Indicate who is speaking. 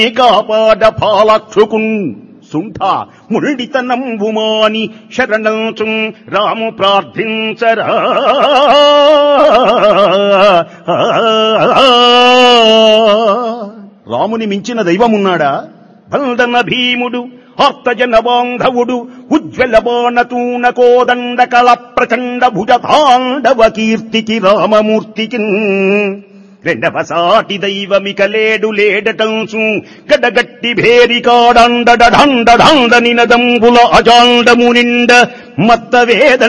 Speaker 1: కాపాడ పాలక్షుకున్ సుంఠ ముళ్ళితనంబుమాని శరణంచు రాము ప్రార్థించరా రాముని మించిన దైవమున్నాడా బల్దన భీముడు ఆర్తజన బాంధవుడు ఉజ్వల బాణతూన కోదండ కళ ప్రచండ భుజ తాండవ కీర్తికి రామమూర్తికి రెండవ సాటి దైవమిక లేడు లేడటంసు గడగట్టి భేరికాడండ డండ డండ నినదంబుల అజాండము నిండ మత్త వేద